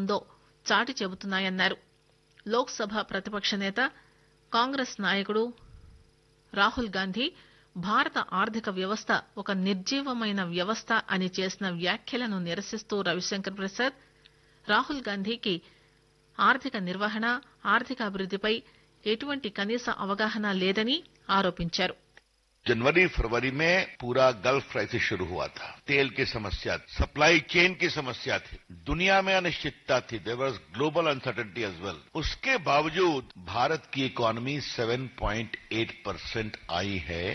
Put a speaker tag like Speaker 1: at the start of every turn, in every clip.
Speaker 1: ఉందో చాటి చెబుతున్నాయన్నారు లోక్సభ ప్రతిపక్ష నేత కాంగ్రెస్ నాయకుడు రాహుల్ గాంధీ భారత ఆర్థిక వ్యవస్థ ఒక నిర్జీవమైన వ్యవస్థ అని చేసిన వ్యాఖ్యలను నిరసిస్తూ రవిశంకర్ ప్రసాద్ రాహుల్ గాంధీకి ఆర్థిక నిర్వహణ ఆర్థిక అభివృద్దిపై ఎటువంటి కనీస అవగాహన లేదని ఆరోపించారు
Speaker 2: जनवरी फरवरी में पूरा गल्फ क्राइसिस शुरू हुआ था तेल की समस्या सप्लाई चेन की समस्या थी दुनिया में अनिश्चितता थी there was global uncertainty as well उसके बावजूद भारत की इकोनॉमी 7.8 परसेंट आई है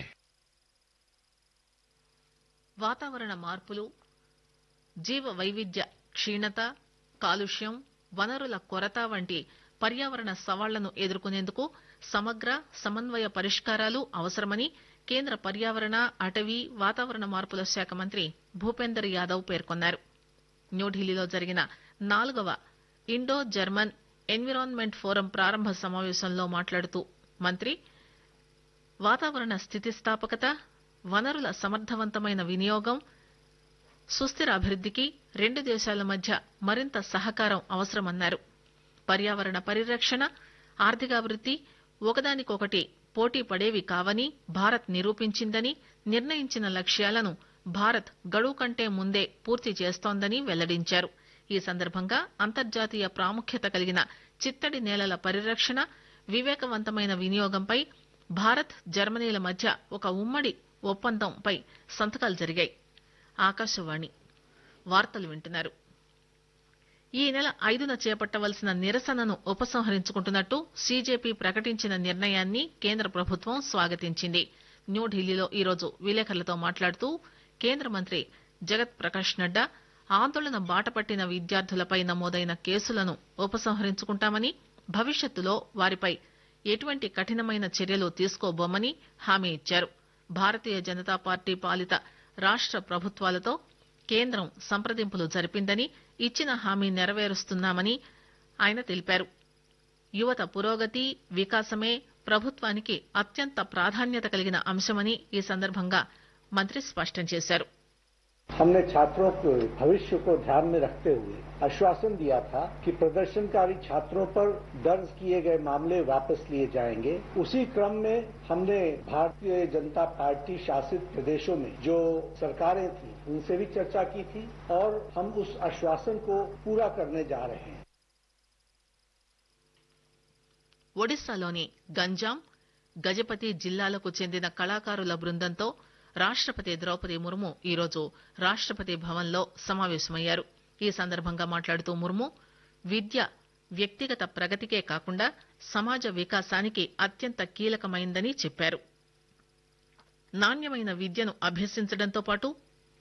Speaker 1: వాతావరణ మార్పులు జీవ వైవిధ్య క్షీణత కాలుష్యం వనరుల కొరత వంటి పర్యావరణ సవాళ్లను ఎదుర్కొనేందుకు సమగ్ర సమన్వయ పరిష్కారాలు అవసరమని కేంద్ర పర్యావరణ అటవీ వాతావరణ మార్పుల శాఖ మంత్రి భూపేందర్ యాదవ్ పేర్కొన్నారు న్యూఢిల్లీలో జరిగిన నాలుగవ ఇండో జర్మన్ ఎన్విరాన్మెంట్ ఫోరం ప్రారంభ సమావేశంలో మాట్లాడుతూ మంత్రి వాతావరణ స్థితిస్థాపకత వనరుల సమర్థవంతమైన వినియోగం సుస్థిర అభివృద్దికి రెండు దేశాల మధ్య మరింత సహకారం అవసరమన్నారు పర్యావరణ పరిరక్షణ ఆర్థికాభివృద్ది ఒకదానికొకటి పోటీ పడేవి కావని భారత్ నిరూపించిందని నిర్ణయించిన లక్ష్యాలను భారత్ గడువు కంటే ముందే పూర్తి చేస్తోందని వెల్లడించారు ఈ సందర్భంగా అంతర్జాతీయ ప్రాముఖ్యత కలిగిన చిత్తడి నేలల పరిరక్షణ వివేకవంతమైన వినియోగంపై భారత్ జర్మనీల మధ్య ఒక ఉమ్మడి ఒప్పందంపై సంతకాలు జరిగాయి ఆకాశవాణి వార్తలు వింటున్నారు ఈ నెల ఐదున చేపట్టవలసిన నిరసనను ఉపసంహరించుకుంటున్నట్టు సీజేపీ ప్రకటించిన నిర్ణయాన్ని కేంద్ర ప్రభుత్వం స్వాగతించింది న్యూఢిల్లీలో ఈరోజు విలేకరులతో మాట్లాడుతూ కేంద్ర మంత్రి జగత్ ప్రకాష్ నడ్డా ఆందోళన బాటపట్టిన విద్యార్థులపై నమోదైన కేసులను ఉపసంహరించుకుంటామని భవిష్యత్తులో వారిపై ఎటువంటి కఠినమైన చర్యలు తీసుకోబోమని హామీ ఇచ్చారు భారతీయ జనతా పార్టీ పాలిత రాష్ట ప్రభుత్వాలతో కేంద్రం సంప్రదింపులు జరిపిందని ఇచ్చిన హామీ నెరవేరుస్తున్నామని ఆయన తెలిపారు యువత పురోగతి వికాసమే ప్రభుత్వానికి అత్యంత ప్రాధాన్యత కలిగిన అంశమని ఈ సందర్భంగా మంత్రి స్పష్టం చేశారు
Speaker 3: हमने छात्रों के भविष्य को ध्यान में रखते हुए आश्वासन दिया था कि प्रदर्शनकारी छात्रों पर दर्ज किए गए मामले वापस लिए जाएंगे उसी क्रम में हमने भारतीय जनता पार्टी शासित प्रदेशों में जो सरकारें थी उनसे भी चर्चा की थी और हम उस आश्वासन को पूरा करने जा रहे हैं
Speaker 1: ఒడిశాలోని గంజాం గజపతి జిల్లాలకు చెందిన కళాకారుల బృందంతో రాష్టపతి ద్రౌపది ముర్ము ఈరోజు రాష్టపతి భవన్లో సమావేశమయ్యారు ఈ సందర్భంగా మాట్లాడుతూ ముర్ము విద్య వ్యక్తిగత ప్రగతికే కాకుండా సమాజ వికాసానికి అత్యంత కీలకమైందని చెప్పారు నాణ్యమైన విద్యను అభ్యసించడంతో పాటు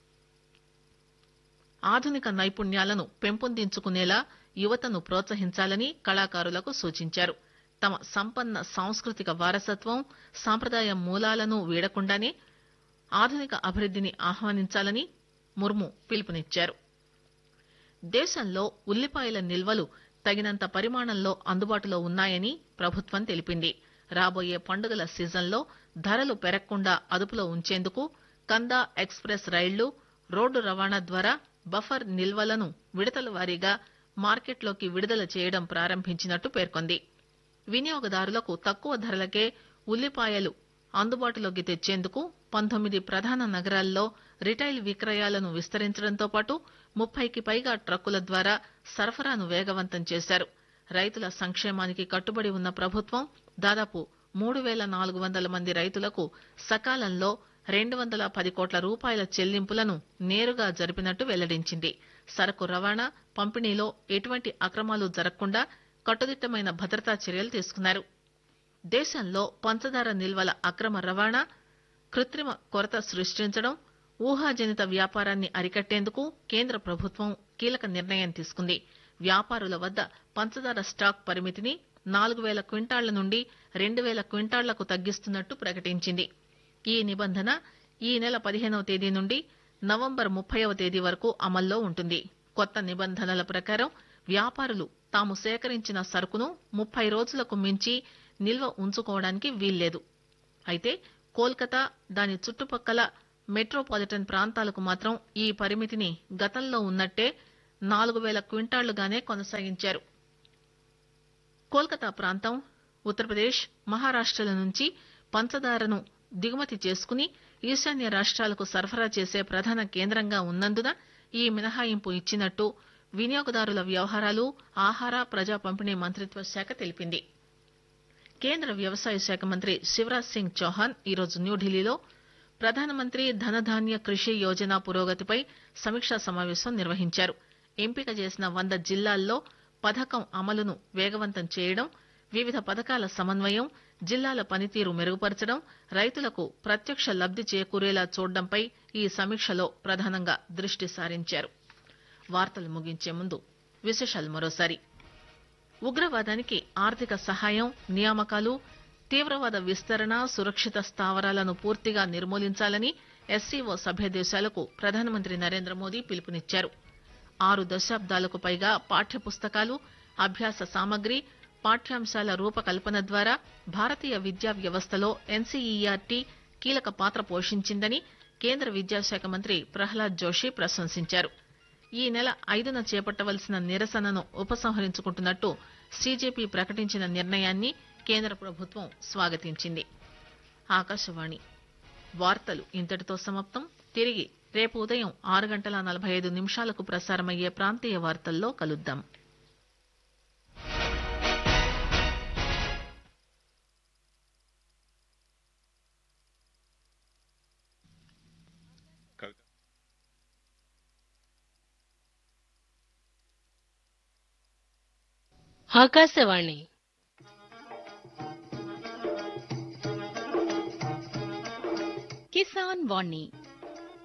Speaker 1: ఆధునిక నైపుణ్యాలను పెంపొందించుకునేలా యువతను ప్రోత్సహించాలని కళాకారులకు సూచించారు తమ సంపన్న సాంస్కృతిక వారసత్వం సాంప్రదాయ మూలాలను వీడకుండానే ఆధునిక అభివృద్దిని ఆహ్వానించాలని ముర్ము పిలుపునిచ్చారు దేశంలో ఉల్లిపాయల నిల్వలు తగినంత పరిమాణంలో అందుబాటులో ఉన్నాయని ప్రభుత్వం తెలిపింది రాబోయే పండుగల సీజన్లో ధరలు పెరగకుండా అదుపులో ఉంచేందుకు కందా ఎక్స్ప్రెస్ రైళ్లు రోడ్డు రవాణా ద్వారా బఫర్ నిల్వలను విడతల వారీగా మార్కెట్లోకి విడుదల చేయడం ప్రారంభించినట్టు పేర్కొంది వినియోగదారులకు తక్కువ ధరలకే ఉల్లిపాయలు అందుబాటులోకి తెచ్చేందుకు పంతొమ్మిది ప్రధాన నగరాల్లో రిటైల్ విక్రయాలను విస్తరించడంతో పాటు ముప్పైకి పైగా ట్రక్కుల ద్వారా సరఫరాను వేగవంతం చేశారు రైతుల సంక్షేమానికి కట్టుబడి ఉన్న ప్రభుత్వం దాదాపు మూడు వేల నాలుగు వందల మంది రైతులకు సకాలంలో రెండు వందల పది కోట్ల రూపాయల చెల్లింపులను నేరుగా జరిపినట్టు వెల్లడించింది సరకు రవాణా పంపిణీలో ఎటువంటి అక్రమాలు జరగకుండా కట్టుదిట్టమైన భద్రతా చర్యలు తీసుకున్నారు దేశంలో పంచదార నిల్వల అక్రమ రవాణా కృత్రిమ కొరత సృష్టించడం ఊహాజనిత వ్యాపారాన్ని అరికట్టేందుకు కేంద్ర ప్రభుత్వం కీలక నిర్ణయం తీసుకుంది వ్యాపారుల వద్ద పంచదార స్టాక్ పరిమితిని నాలుగు వేల క్వింటాళ్ల నుండి రెండు వేల క్వింటాళ్లకు తగ్గిస్తున్నట్టు ప్రకటించింది ఈ నిబంధన ఈ నెల పదిహేనవ తేదీ నుండి నవంబర్ ముప్పైవ తేదీ వరకు అమల్లో ఉంటుంది కొత్త నిబంధనల ప్రకారం వ్యాపారులు తాము సేకరించిన సరుకును ముప్పై రోజులకు మించి నిల్వ ఉంచుకోవడానికి వీల్లేదు అయితే కోల్కతా దాని చుట్టుపక్కల మెట్రోపాలిటన్ ప్రాంతాలకు మాత్రం ఈ పరిమితిని గతంలో ఉన్నట్టే నాలుగు వేల క్వింటాళ్లుగానే కొనసాగించారు కోల్కతా ప్రాంతం ఉత్తరప్రదేశ్ మహారాష్టల నుంచి పంచదారను దిగుమతి చేసుకుని ఈశాన్య రాష్ట్రాలకు సరఫరా చేసే ప్రధాన కేంద్రంగా ఉన్నందున ఈ మినహాయింపు ఇచ్చినట్టు వినియోగదారుల వ్యవహారాలు ఆహార ప్రజా పంపిణీ మంత్రిత్వ శాఖ తెలిపింది కేంద్ర వ్యవసాయ శాఖ మంత్రి శివరాజ్ సింగ్ చౌహాన్ ఈరోజు న్యూఢిల్లీలో ప్రధానమంత్రి ధనధాన్య కృషి యోజన పురోగతిపై సమీక్షా సమావేశం నిర్వహించారు ఎంపిక చేసిన వంద జిల్లాల్లో పథకం అమలును వేగవంతం చేయడం వివిధ పథకాల సమన్వయం జిల్లాల పనితీరు మెరుగుపరచడం రైతులకు ప్రత్యక్ష లబ్ది చేకూరేలా చూడడంపై ఈ సమీక్షలో ప్రధానంగా దృష్టి సారించారు వార్తలు ముగించే ముందు విశేషాలు మరోసారి ఉగ్రవాదానికి ఆర్థిక సహాయం నియామకాలు తీవ్రవాద విస్తరణ సురక్షిత స్థావరాలను పూర్తిగా నిర్మూలించాలని ఎస్సీఓ సభ్య దేశాలకు ప్రధానమంత్రి నరేంద్ర మోదీ పిలుపునిచ్చారు ఆరు దశాబ్దాలకు పైగా పాఠ్య పుస్తకాలు అభ్యాస సామగ్రి పాఠ్యాంశాల రూపకల్పన ద్వారా భారతీయ విద్యా వ్యవస్థలో ఎన్సీఈఆర్టీ కీలక పాత్ర పోషించిందని కేంద్ర విద్యాశాఖ మంత్రి ప్రహ్లాద్ జోషి ప్రశంసించారు ఈ నెల ఐదున చేపట్టవలసిన నిరసనను ఉపసంహరించుకుంటున్నట్టు సీజేపీ ప్రకటించిన నిర్ణయాన్ని కేంద్ర ప్రభుత్వం స్వాగతించింది ఆకాశవాణి వార్తలు ఇంతటితో సమాప్తం తిరిగి రేపు ఉదయం ఆరు గంటల నలభై ఐదు నిమిషాలకు ప్రసారమయ్యే ప్రాంతీయ వార్తల్లో కలుద్దాం
Speaker 4: ఆకాశవాణి కిసాన్ వాణి